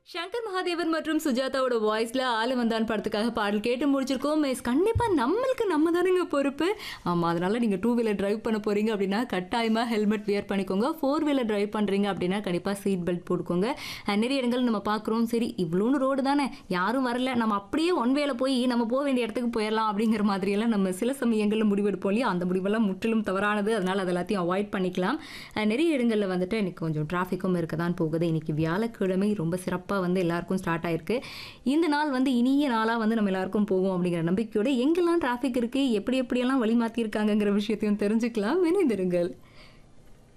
சங்கர் மகாதேவன் மற்றும் சுஜாதாவோட வாய்ஸ்ல ஆளு வந்தான் படத்துக்காக பாடல் கேட்டு முடிச்சிருக்கோம் மிஸ் கண்டிப்பா நம்மளுக்கு நம்ம தானுங்க பொறுப்பு ஆமா அதனால நீங்க டூ வீலர் டிரைவ் பண்ண போறீங்க அப்படின்னா கட்டாயமா ஹெல்மெட் வியர் பண்ணிக்கோங்க ஃபோர் வீலர் டிரைவ் பண்றீங்க அப்படின்னா கண்டிப்பா சீட் பெல்ட் போட்டுக்கோங்க அஹ் நிறைய இடங்கள் நம்ம பார்க்குறோம் சரி இவ்வளோன்னு ரோடு தானே யாரும் வரல நம்ம அப்படியே ஒன் வேல போய் நம்ம போக வேண்டிய இடத்துக்கு போயிடலாம் அப்படிங்கிற மாதிரியெல்லாம் நம்ம சில சமயங்களில் முடிவெடுப்போம் இல்லையா அந்த முடிவெல்லாம் முற்றிலும் தவறானது அதனால அது எல்லாத்தையும் அவாய்ட் பண்ணிக்கலாம் அஹ் நிறைய இடங்களில் வந்துட்டு எனக்கு கொஞ்சம் டிராஃபிக்கும் இருக்க தான் போகுது இன்னைக்கு வியாழக்கிழமை ரொம்ப சிறப்பாக வந்து எல்லாருக்கும் ஸ்டார்ட் ஆயிருக்கு இந்த நாள் வந்து இனிய நாளாக வந்து நம்ம எல்லாருக்கும் போகும் அப்படிங்கிற நம்பிக்கையோட எங்கெல்லாம் டிராஃபிக் இருக்குது எப்படி எப்படியெல்லாம் வழி மாற்றிருக்காங்கங்கிற விஷயத்தையும் தெரிஞ்சுக்கலாம் இணைந்திருங்கள்